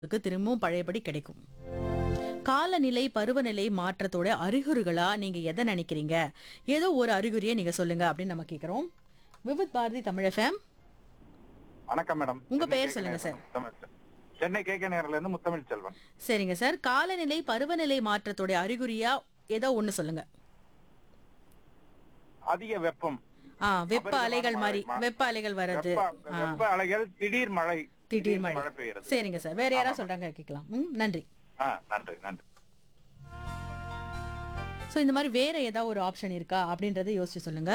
க்கு திரும்பவும் பழையபடி கிடைக்கும் காலநிலை பருவநிலை மாற்றத்தோட அறிகுறிகளா நீங்க எதை நினைக்கிறீங்க ஏதோ ஒரு அறிகுறியை நீங்க சொல்லுங்க அப்படின்னு நம்ம கேக்குறோம் விவித் பாரதி தமிழ் எஃப்எம் வணக்கம் மேடம் உங்க சென்னை பெயர் KK சொல்லுங்க நேரம் sir. Muthamizh Selvan. Chennai K K நேரில் இருந்து முத்தமிழ் செல்வன் சரிங்க சார் காலநிலை பருவநிலை மாற்றத்தோட அறிகுறியா ஏதோ ஒண்ணு சொல்லுங்க அதிக வெப்பம் ஆ வெப்ப அபரிதமான அலைகள் மழை, மாதிரி ம- வெப்ப அலைகள் வர்றது வெப்ப ஆ, வெப்ப அலைகள் திடீர் மழை திடீர் மழை மழை பெய்யுறது சரிங்க சார் வேற யாராவது சொல்றாங்க கேட்கலாம் ம் நன்றி ஆ நன்றி நன்றி ஸோ இந்த மாதிரி வேற ஏதாவது ஒரு ஆப்ஷன் இருக்கா அப்படின்றத யோசிச்சு சொல்லுங்க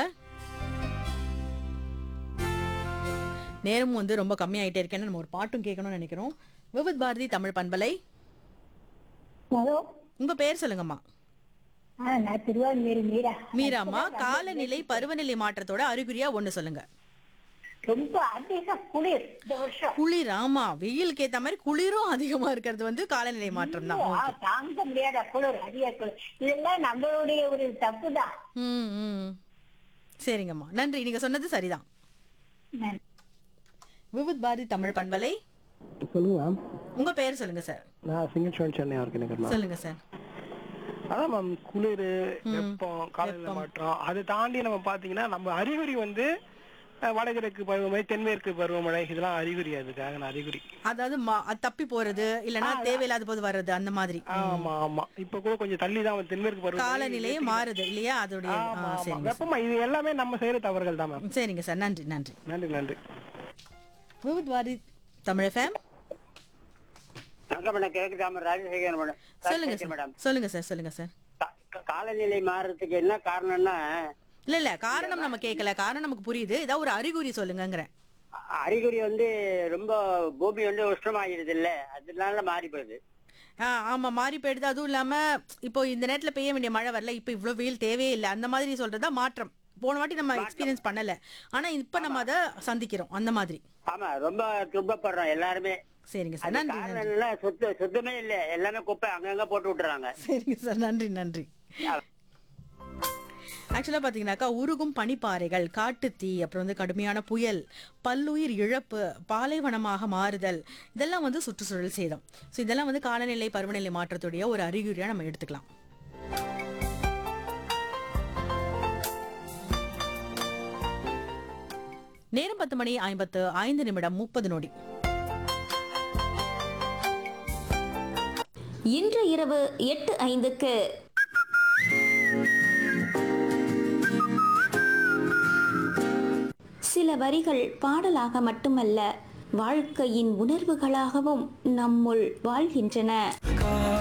நேரமும் வந்து ரொம்ப கம்மியாயிட்டே இருக்கேன்னு நம்ம ஒரு பாட்டும் கேட்கணும்னு நினைக்கிறோம் விவித் பாரதி தமிழ் பண்பலை ஹலோ உங்க பேர் சொல்லுங்கம்மா ஆ நான் திருவாரூர் மீரா மீராம்மா காலநிலை பருவநிலை மாற்றத்தோட அறிகுறியா ஒண்ணு சொல்லுங்க ரொம்ப அதிக குளிர் இந்த வருஷம் குளிர் ஆமா வெயிலுக்கு ஏத்த மாதிரி குளிரும் அதிகமா இருக்கிறது வந்து காலநிலை மாற்றம் தான் ஆ, தாங்க முடியாத குளிர் அதிக குளிர் இதெல்லாம் நம்மளுடைய ஒரு தப்பு தான் ம் ம் சரிங்கம்மா நன்றி நீங்க சொன்னது சரிதான் விவித் பாரதி தமிழ் பண்பலை சொல்லுங்க மேம் உங்க பேர் சொல்லுங்க சார் நான் சிங்கச்சோன் சென்னை இருக்கேன் மேம் சொல்லுங்க சார் அதான் மேம் குளிர் வெப்பம் காலநிலை மாற்றம் அதை தாண்டி நம்ம பாத்தீங்கன்னா நம்ம அறிகுறி வந்து அஹ், வடகிழக்கு பருவமழை தென்மேற்கு பருவமழை இதெல்லாம் அறிகுறி அதுக்காக நான் அறிகுறி அதாவது மா- அது தப்பி போறது இல்லனா தேவையில்லாத போது வர்றது அந்த மாதிரி ஆமா ஆமா இப்ப கூட கொஞ்சம் தள்ளி தான் தென்மேற்கு பருவமழை காலநிலையே மாறுது இல்லையா அதோடைய ஆ, ஆமா ஆமா சரிங்க வெப்பமா இது எல்லாமே நம்ம செய்யற தவறுகள் தான் மேம் சார். சரிங்க சார் நன்றி நன்றி நன்றி நன்றி விவித் பாரதி தமிழ் ஃபேம் வணக்கம் மேடம் கேக்குதாம ராஜசேகரன் மேடம் சொல்லுங்க ராஜசேகர் மேடம் சார் சொல்லுங்க சார் சொல்லுங்க சார் கா- கா- காலநிலை மாறுறதுக்கு என்ன காரணம்னா இல்ல இல்ல காரணம் நம்ம கேட்கல காரணம் நமக்கு புரியுது ஏதாவது ஒரு அறிகுறி சொல்லுங்கங்கிறேன் அ- அறிகுறி வந்து ரொம்ப பூமி வந்து உஷ்ணமாயிருது இல்ல அதனால மாறி போகுது ஆ ஆமா மாறி போயிடுது அதுவும் இல்லாம இப்போ இந்த நேரத்துல பெய்ய வேண்டிய மழை வரல இப்போ இவ்வளவு வெயில் தேவையே இல்லை அந்த மாதிரி சொல்றதா மாற்றம் போன வாட்டி நம்ம எக்ஸ்பீரியன்ஸ் பண்ணல ஆனா இப்ப நம்ம அதை சந்திக்கிறோம் அந்த மாதிரி ஆமா ரொம்ப துன்பப்படுறோம் எல்லாருமே சரிங்க சார் அது நன்றி காரணம் நன்றி என்ன சுத்த சுத்தமே இல்ல எல்லாமே குப்பை அங்கங்க போட்டு விட்டுறாங்க சரிங்க சார் நன்றி நன்றி ஆக்சுவலாக பார்த்தீங்கன்னாக்கா உருகும் பனிப்பாறைகள் காட்டுத்தீ அப்புறம் வந்து கடுமையான புயல் பல்லுயிர் இழப்பு பாலைவனமாக மாறுதல் இதெல்லாம் வந்து சுற்றுச்சூழல் சேதம் ஸோ இதெல்லாம் வந்து காலநிலை பருவநிலை மாற்றத்துடைய ஒரு அறிகுறியாக நம்ம எடுத்துக்கலாம் நேரம் பத்து மணி ஐம்பத்து ஐந்து நிமிடம் முப்பது நொடி இன்று இரவு எட்டு ஐந்துக்கு சில வரிகள் பாடலாக மட்டுமல்ல வாழ்க்கையின் உணர்வுகளாகவும் நம்முள் வாழ்கின்றன